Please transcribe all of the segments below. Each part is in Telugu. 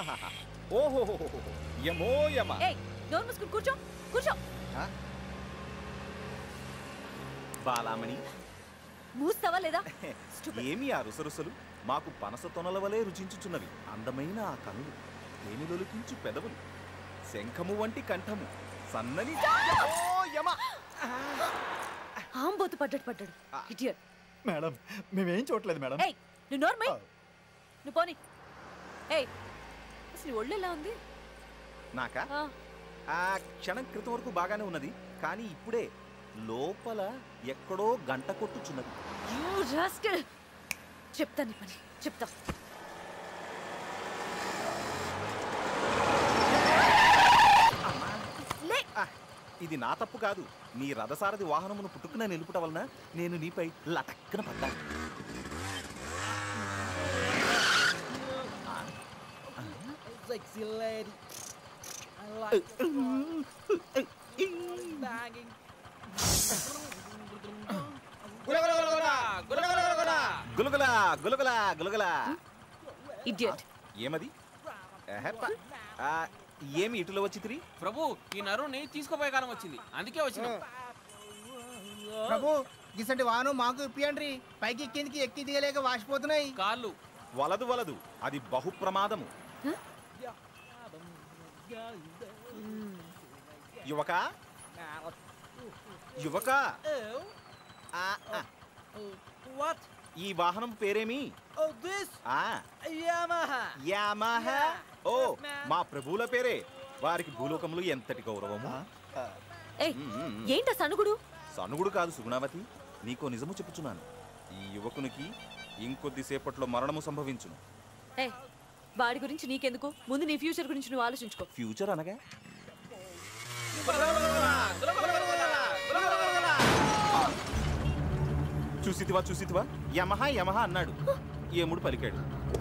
ఆహాహాహా. ఓహోహోహో. యమో యమ ఏయ్ నోరు మూసుకుని కూర్చో కూర్చో బాలామణి మూస్తావా లేదా Stupid. ఏమి ఆ రుసరుసలు మాకు పనస తొనల వలె రుచించుచున్నవి అందమైన ఆ కనులు తేనెలొలికించు పెదవులు శంఖము వంటి కంఠము సన్నని ఓ యమ ఆంబోతు పడ్డాడు పడ్డాడు ఇడియట్ మేడం మేమేం చూడలేదు మేడం ఏయ్ నువ్వు నోర్మై నువ్వు పోని ఏయ్ అసలు నీ ఒళ్ళు ఎలా ఉంది నాకా ఆ, ఆ క్షణం క్రితం వరకు బాగానే ఉన్నది కానీ ఇప్పుడే లోపల ఎక్కడో గంట కొట్టుచున్నది you rascal. చెప్తా నీ పని చెప్తా లే ఆ, ఇది నా తప్పు కాదు నీ రథసారథి వాహనమును పుట్టుకున నిలుపుట వలన నేను నీపై లటక్కన పడ్డాను Sexy lady. I like banging. గులగులా గులగులా గులగులా ఇడియట్ ఏమది ఎహెప్ప. ఆ, ఏమి ఇటులో వచ్చి తిరి ప్రభు ఈ నరుని తీసుకుపోయే కాలం వచ్చింది అందుకే వచ్చిన ప్రభు గిసంటి వాను మాకు ఇప్పియండ్రి పైకి కిందికి ఎక్కి దిగలేక వాసిపోతున్నాయి కాళ్ళు వలదు వలదు అది బహు ప్రమాదము యువక యువక ఆ, ఆ, What? ఈ వాహనం పేరేమి Oh, this ఆ Yamaha. యామాహా ఓ Yes, ma'am. మా ప్రభువుల పేరే వారికి భూలోకములు ఎంతటి గౌరవము ఏయ్ మ్మ్, మ్మ్. ఏంట సనుగుడు సనుగుడు కాదు సుగుణావతి నీకో నిజము చెప్పుచున్నాను ఈ యువకునికి ఇంకొద్దిసేపట్లో మరణము సంభవించును ఏయ్ వాడి గురించి నీకెందుకు ముందు నీ ఫ్యూచర్ గురించి నువ్వు ఆలోచించుకో ఫ్యూచర్ అనగా చూసితివా చూసితివా యమహా యమహా అన్నాడు ఏముడు పలికాడు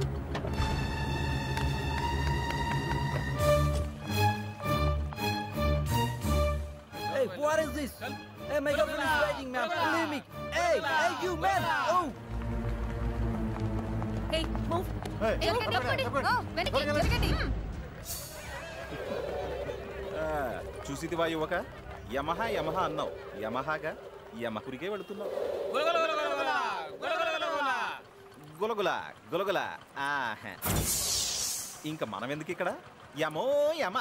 Hey, what is this? Hey, my girlfriend is waiting, man. Believe me. Hey, hey, you man. Oh. ఏయ్ మూవ్ ఆ, చూసితివా యువక యమహా యమహా అన్నావు యమహాగా యమకురికే వెళుతున్నావు గులగుల గులగుల ఆహా. ఇంక మనం ఎందుకు ఇక్కడ యమో యమ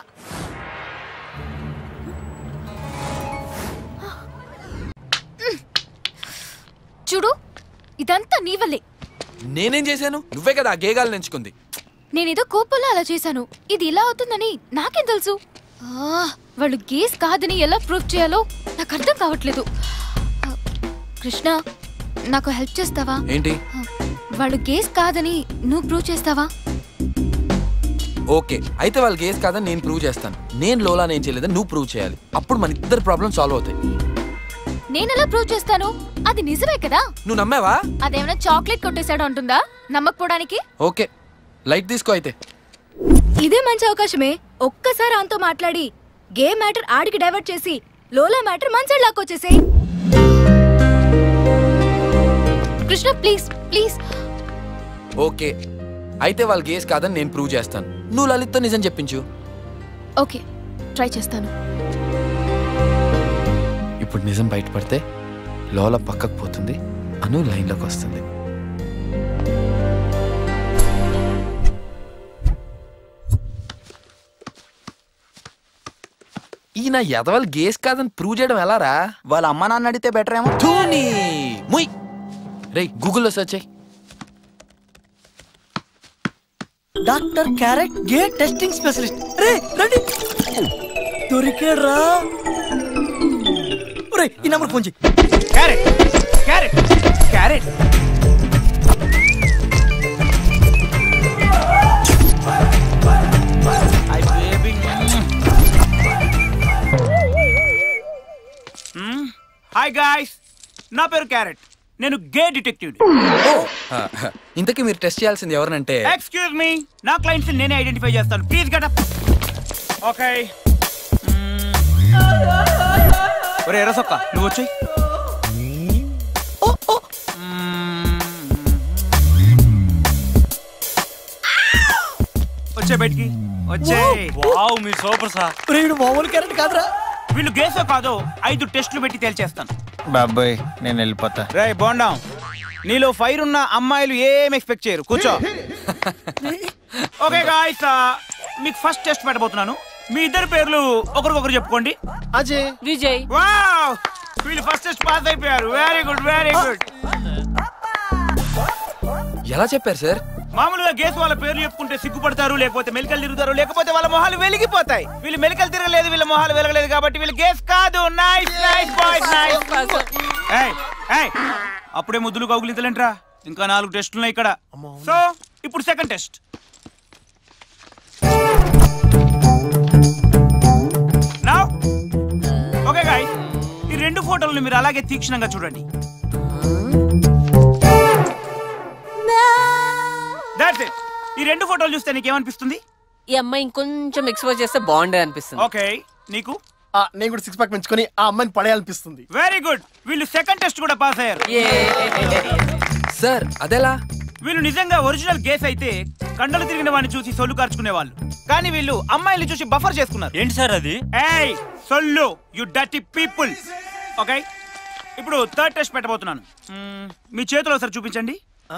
చూడు ఇదంతా నీ వల్లే నేనేం చేశాను నువ్వే కదా ఆ గేగాలు ఎంచుకుంది నేనేదో కోపంలో అలా చేశాను ఇది ఇలా అవుతుందని నాకేం తెలుసు ఆ, వాళ్ళు గేస్ కాదని ఎలా ప్రూవ్ చేయాలో నాకు అర్థం కావట్లేదు ఆ, కృష్ణ నాకు హెల్ప్ చేస్తావా ఏంటి ఆ, వాళ్ళు గేస్ కాదని నువ్వు ప్రూవ్ చేస్తావా ఓకే అయితే వాళ్ళు గేస్ కాదని నేను ప్రూవ్ చేస్తాను నేను లోలా నేను చేయలేదని నువ్వు ప్రూవ్ చేయాలి అప్పుడు మన ఇద్దరు ప్రాబ్లం సాల్వ్ అవుతాయి నేను ఎలా ప్రూవ్ చేస్తాను అది నిజమే కదా నువ్వు నమ్మావా అదేమైనా చాక్లెట్ కొట్టేశాడు అంటుందా నమ్మకపోవడానికి ఓకే లైట్ తీసుకో అయితే ఇదే మంచి అవకాశమే ఒక్కసారి ఆంతో మాట్లాడి గేమ్ మ్యాటర్ ఆడికి డైవర్ట్ చేసి లోలా మ్యాటర్ మంచి లాక్కొచ్చేసేయ్ కృష్ణ ప్లీజ్ ప్లీజ్ ఓకే అయితే వాళ్ళు గేస్ కాదని నేను ప్రూవ్ చేస్తాను నువ్వు లలిత్తో నిజం చెప్పించు ఓకే ట్రై చేస్తాను ఇప్పుడు నిజం బయటపడితే లోల పక్కకు పోతుంది అను లైన్లోకి వస్తుంది ఈయన ఎదవలు గేస్ కాదని ప్రూవ్ చేయడం ఎలారా వాళ్ళ అమ్మ నాన్న అడిగితే బెటర్ ఏమో ధోని ముయ్ రే గూగుల్లో సెర్చ్ అయ్యి doctor carrot gay testing specialist రే రండి దొరికాడ్రా రే ఈ నెంబర్ ఫోన్ చేయి carrot carrot carrot hi guys నా పేరు క్యారెట్ నేను గే డిటెక్టివ్ ఆ, ఇంతకీ మీరు టెస్ట్ చేయాల్సింది ఎవరినంటే ఎక్స్క్యూజ్ మీ నా క్లయింట్స్ నేనే ఐడెంటిఫై చేస్తాను ప్లీజ్ గెట్ అప్ ఓకే ఒరే ఎర్రసొక్క నువ్వు వచ్చి వచ్చే బయటికి వచ్చే వావ్ మీ సూపర్ సార్ వీడు మామూలు క్యారెట్ కాదురా వీళ్ళు గేసో కాదో ఐదు టెస్టులు పెట్టి తేల్చేస్తాను బాబాయ్ నేను వెళ్ళిపోతా రే బోండాం నీలో ఫైర్ ఉన్న అమ్మాయిలు ఏం ఎక్స్పెక్ట్ చేయరు కూర్చో ఓకే గాయస్ మీకు ఫస్ట్ టెస్ట్ పెట్టబోతున్నాను మీ ఇద్దరు పేర్లు ఒకరికొకరు చెప్పుకోండి అజయ్ విజయ్ వావ్ వీళ్ళు ఫస్ట్ టెస్ట్ పాస్ అయిపోయారు వెరీ గుడ్ వెరీ గుడ్ ఎలా చెప్పారు సార్ మామూలుగా గేస్ వాళ్ళ పేర్లు చెప్పుకుంటే సిగ్గుపడతారు లేకపోతే మెలికలు తిరుగుతారు లేకపోతే వాళ్ళ మొహాలు వెలిగిపోతాయి వీళ్ళు మెలికలు తిరగలేదు వీళ్ళ మొహాలు వెలగలేదు కాబట్టి వీళ్ళు గేస్ కాదు నైస్ నైస్ బాయ్స్ నైస్ ఏయ్ ఏయ్ అప్పుడే ముద్దులు కౌగులింతలేంట్రా ఇంకా నాలుగు టెస్టులు ఉన్నాయి ఇక్కడ సో ఇప్పుడు సెకండ్ టెస్ట్ నా ఓకే గాయ్స్ ఈ రెండు ఫోటోలను మీరు అలాగే తీక్షణంగా చూడండి దాట్స్ ఇట్ ఈ రెండు ఫోటోలు చూస్తే నీకేమనిపిస్తుంది ఈ అమ్మాయి ఇంకొంచెం ఎక్స్పోజ్ చేస్తే బాగుండే అనిపిస్తుంది ఓకే నీకు నేను కూడా సిక్స్ ప్యాక్ పెంచుకొని ఆ అమ్మాయిని పడేయాలనిపిస్తుంది వెరీ గుడ్ వీళ్ళు సెకండ్ టెస్ట్ కూడా పాస్ అయ్యారు సార్ అదెలా వీళ్ళు నిజంగా ఒరిజినల్ గేస్ అయితే కండలు తిరిగిన వాడిని చూసి సొల్లు కార్చుకునే వాళ్ళు కానీ వీళ్ళు అమ్మాయిల్ని చూసి బఫర్ చేసుకున్నారు ఏంటి సార్ అది ఏయ్ సొల్లు యు డర్టీ పీపుల్ ఓకే ఇప్పుడు థర్డ్ టెస్ట్ పెట్టబోతున్నాను మ్మ్, మీ చేతిలో ఒకసారి చూపించండి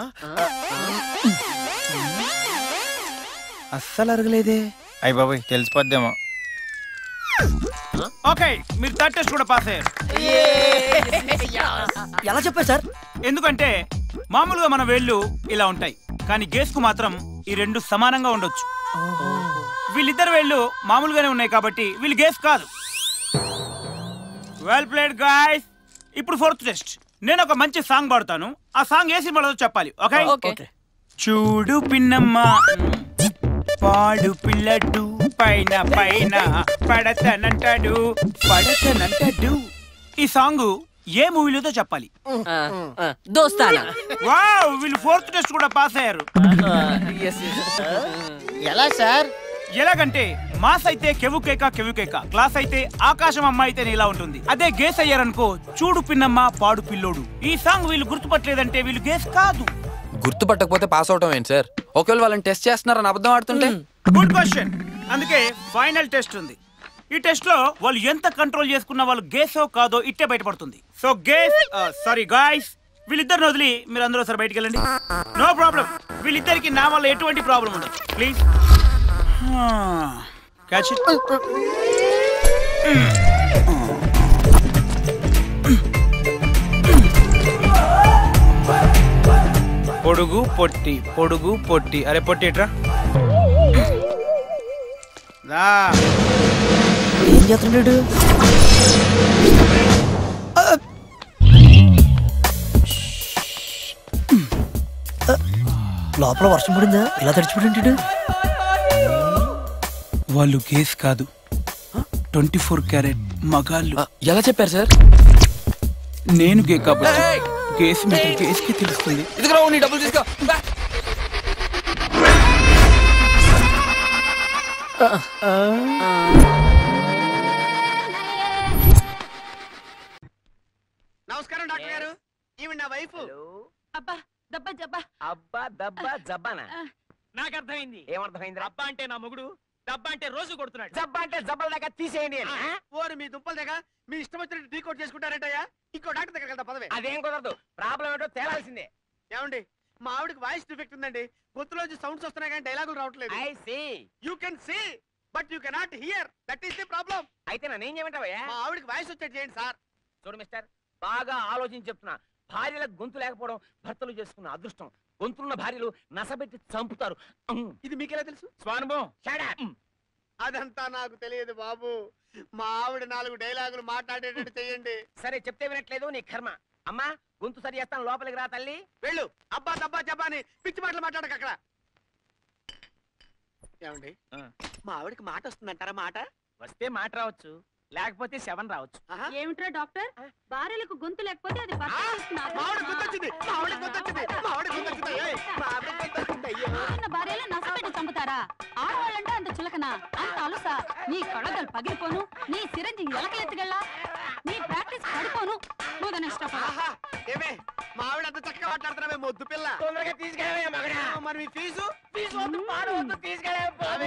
అస్సలు అరగలేదే అయ్యి బాబాయ్ తెలిసిపోద్దేమో ఓకే మీరు థర్డ్ టెస్ట్ కూడా పాస్ అయ్యారు ఎలా చెప్పారు సార్ ఎందుకంటే మామూలుగా మన వేళ్ళు ఇలా ఉంటాయి కానీ గేస్ కు మాత్రం ఈ రెండు సమానంగా ఉండొచ్చు వీళ్ళిద్దరు వేళ్ళు మామూలుగానే ఉన్నాయి కాబట్టి వీళ్ళు గేస్ కాదు వెల్ ప్లేడ్ గాయస్ ఇప్పుడు ఫోర్త్ టెస్ట్ నేను ఒక మంచి సాంగ్ పాడతాను ఆ సాంగ్ ఏ సినిమాలో చెప్పాలి ఓకే ఓకే చూడు పిన్నమ్మ పాడు పిల్లడు పైన పైన పడతనంటాడు పడతనంటాడు ఈ సాంగ్ ఏ మూవీలో చెప్పాలి దోస్తానా వావ్ వీళ్ళు ఫోర్త్ టెస్ట్ కూడా పాస్ అయ్యారు ఎలా సార్ ఎలాగంటే మాస్ అయితే కెవుకేక కెవుకేక క్లాస్ అయితే ఆకాశం అమ్మ అయితే ఇలా ఉంటుంది అదే గేస్ అయ్యారనుకో చూడు పిన్నమ్మ పాడు పిల్లోడు ఈ సాంగ్ వీళ్ళు గుర్తుపట్టలేదంటే వీళ్ళు గేస్ కాదు గుర్తుపట్టకపోతే పాస్ అవటం ఏంటి సార్ ఒకవేళ వాళ్ళని టెస్ట్ చేస్తున్నారని అబద్ధం ఆడుతుంటే గుడ్ క్వశ్చన్ అందుకే ఫైనల్ టెస్ట్ ఉంది ఈ టెస్ట్ లో వాళ్ళు ఎంత కంట్రోల్ చేసుకున్న వాళ్ళు గేసో కాదో ఇట్టే బయటపడుతుంది సో గేస్ సారీ గాయస్ వీళ్ళిద్దరిని వదిలి మీరు అందరూ ఒకసారి బయటికి వెళ్ళండి నో ప్రాబ్లం వీళ్ళిద్దరికి నా వల్ల ఎటువంటి ప్రాబ్లం ఉండదు ప్లీజ్ క్యాచ్ ఇట్ పొడుగు పొట్టి పొడుగు పొట్టి అరే పొట్టి ఎట్రా రా ఏం చేస్తున్నాడు లోపల వర్షం పడిందా ఇలా తడిచిపోయింటాడు వాళ్ళు కేస్ కాదు ట్వంటీ ఫోర్ క్యారెట్ మగాళ్ళు ఎలా చెప్పారు సార్ నేను గే కాబట్టి కేసు మీద కేసుకి తెలుస్తుంది ఇదిగో నీ డబ్బులు తీసుకో బా. నమస్కారం డాక్టర్ గారు ఈవిడ నా వైఫ్ అబ్బా దబ్బా జబ్బా అబ్బా దబ్బా జబ్బానా నాకు అర్థమైంది ఏమర్థమైంది అబ్బా అంటే నా మొగుడు దబ్బా అంటే రోజు కొడుతున్నాడు జబ్బా అంటే జబ్బల దాకా తీసేయండి అని ఆ? ఓరి మీ దుంపల దగ్గర మీ ఇష్టం వచ్చినట్టు టీ కోట్ చేసుకుంటారటయ్యా ఇంకో డాక్టర్ దగ్గర వెళ్తా పదవే అదేం కుదరదు ప్రాబ్లం ఏంటో తేలాల్సిందే ఏమండి మా ఆవిడకి వాయిస్ డిఫెక్ట్ ఉందండి గొంతులోంచి సౌండ్స్ వస్తున్నాయి కానీ డైలాగులు రావట్లేదు I see you can see but you cannot hear that is the problem అయితే నన్నేం చేయమంటావయ్యా మా ఆవిడకి వాయిస్ వచ్చేది చేయండి సార్ చూడు మిస్టర్ బాగా ఆలోచించి చెప్తున్నా భార్యలకు గొంతు లేకపోవడం భర్తలు చేసుకున్న అదృష్టం గొంతున్న భార్యలు నసబెట్టి చంపుతారు అమ్. ఇది మీకెలా తెలుసు స్వానుభవం Shut up. అదంతా నాకు తెలియదు బాబు మా ఆవిడ నాలుగు డైలాగులు మాట్లాడేటట్టు చేయండి సరే చెప్తే వినట్లేదు నీ కర్మ అమ్మా గొంతు సరి చేస్తాను లోపలికి రా తల్లి వెళ్ళు అబ్బా దబ్బా జబ్బా అని పిచ్చి మాటలు మాట్లాడక అక్కడ ఏమండి మా ఆవిడకి మాట వస్తుందంటారా మాట వస్తే మాట రావచ్చు లేకపోతే సెవెన్ రావచ్చు ఏమిట్రా డాక్టర్ భార్యలకు గొంతు లేకపోతే అది భర్త చేస్తున్నారు. మా ఆవిడ గుర్తొచ్చింది మా ఆవిడ గుర్తొచ్చింది మా ఆవిడ గుర్తొచ్చింది ఏయ్, మా ఆవిడ గుర్తొచ్చింది అయ్యో ఉన్న భార్యలు నష్టపెట్టి చంపుతారా ఆడవాళ్ళంటే అంత చులకనా అంత అలుసా నీ కళ్ళదలు పగిలిపోను నీ సిరంజి ఎలకలెత్తుకెళ్ళా నీ ప్రాక్టీస్ పడిపోను నువ్వు ఇష్టపడ ఆహా, ఏమే మా ఆవిడ అంత చక్కగా మాట్లాడుతున్నావే మొద్దు పిల్ల తొందరగా తీసుకెళ్ళవయ్యా మగడా మరి మరి మీ ఫీజు ఫీజు వద్దు పాడు వద్దు తీసుకెళ్ళే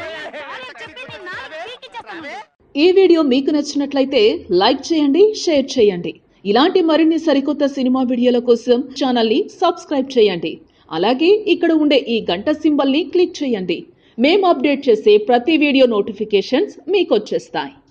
ఈ వీడియో మీకు నచ్చినట్లయితే లైక్ చేయండి షేర్ చేయండి ఇలాంటి మరిన్ని సరికొత్త సినిమా వీడియోల కోసం ఛానల్ని సబ్స్క్రైబ్ చేయండి అలాగే ఇక్కడ ఉండే ఈ గంట సింబల్ని క్లిక్ చేయండి మేము అప్డేట్ చేసే ప్రతి వీడియో నోటిఫికేషన్స్ మీకు వచ్చేస్తాయి